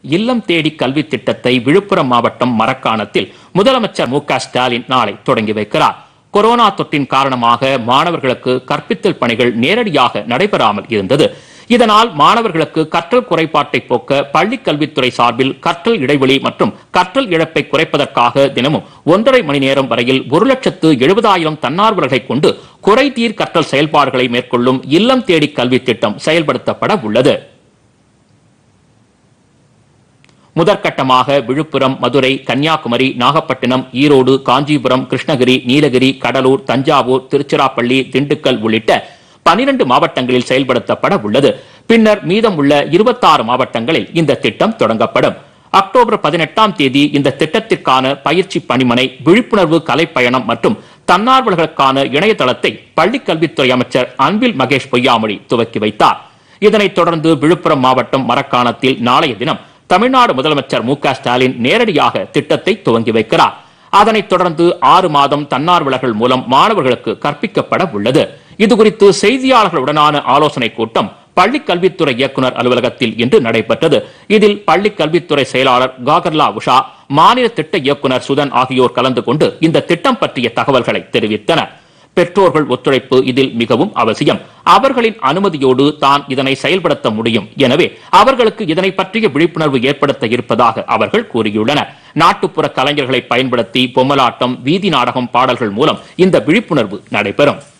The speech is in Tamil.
இல்லம் தேடி கல்வி திட்டத்தை விழுப்புரம் மாவட்டம் மரக்காணத்தில் முதலமைச்சர் மு க ஸ்டாலின் நாளை தொடங்கி வைக்கிறார் கொரோனா தொற்றின் காரணமாக மாணவர்களுக்கு கற்பித்தல் பணிகள் நேரடியாக நடைபெறாமல் இருந்தது இதனால் மாணவர்களுக்கு கற்றல் குறைபாட்டை போக்க பள்ளிக் கல்வித்துறை சார்பில் கற்றல் இடைவெளி மற்றும் கற்றல் இழப்பை குறைப்பதற்காக தினமும் ஒன்றரை மணி நேரம் வரையில் ஒரு லட்சத்து எழுபதாயிரம் தன்னார்வலர்களை கொண்டு குறைதீர் கற்றல் செயல்பாடுகளை மேற்கொள்ளும் இல்லம் தேடி கல்வி திட்டம் செயல்படுத்தப்பட உள்ளது முதற்கட்டமாக விழுப்புரம் மதுரை கன்னியாகுமரி நாகப்பட்டினம் ஈரோடு காஞ்சிபுரம் கிருஷ்ணகிரி நீலகிரி கடலூர் தஞ்சாவூர் திருச்சிராப்பள்ளி திண்டுக்கல் உள்ளிட்ட பனிரெண்டு மாவட்டங்களில் செயல்படுத்தப்பட உள்ளது பின்னர் மீதமுள்ள இருபத்தாறு மாவட்டங்களில் இந்த திட்டம் தொடங்கப்படும் அக்டோபர் பதினெட்டாம் தேதி இந்த திட்டத்திற்கான பயிற்சி பணிமனை விழிப்புணர்வு கலைப்பயணம் மற்றும் தன்னார்வலர்களுக்கான இணையதளத்தை பள்ளிக் கல்வித்துறை அமைச்சர் அன்பில் மகேஷ் பொய்யாமொழி துவக்கி வைத்தார் இதனைத் தொடர்ந்து விழுப்புரம் மாவட்டம் மரக்காணத்தில் நாளைய தினம் தமிழ்நாடு முதலமைச்சர் மு க ஸ்டாலின் நேரடியாக திட்டத்தை துவங்கி வைக்கிறார் அதனைத் தொடர்ந்து ஆறு மாதம் தன்னார்வலர்கள் மூலம் மாணவர்களுக்கு கற்பிக்கப்பட உள்ளது இதுகுறித்து செய்தியாளர்களுடனான ஆலோசனைக் கூட்டம் பள்ளிக் கல்வித்துறை இயக்குனர் அலுவலகத்தில் இன்று நடைபெற்றது இதில் பள்ளிக் கல்வித்துறை செயலாளர் காகர்லா உஷா மாநில திட்ட இயக்குனர் சுதன் ஆகியோர் கலந்து கொண்டு இந்த திட்டம் பற்றிய தகவல்களை தெரிவித்தனர் பெற்றோர்கள் ஒத்துழைப்பு இதில் மிகவும் அவசியம் அவர்களின் அனுமதியோடு தான் இதனை செயல்படுத்த முடியும் எனவே அவர்களுக்கு இதனை பற்றிய விழிப்புணர்வு ஏற்படுத்த இருப்பதாக அவர்கள் கூறியுள்ளனர் நாட்டுப்புற கலைஞர்களை பயன்படுத்தி பொம்மலாட்டம் வீதி நாடகம் பாடல்கள் மூலம் இந்த விழிப்புணர்வு நடைபெறும்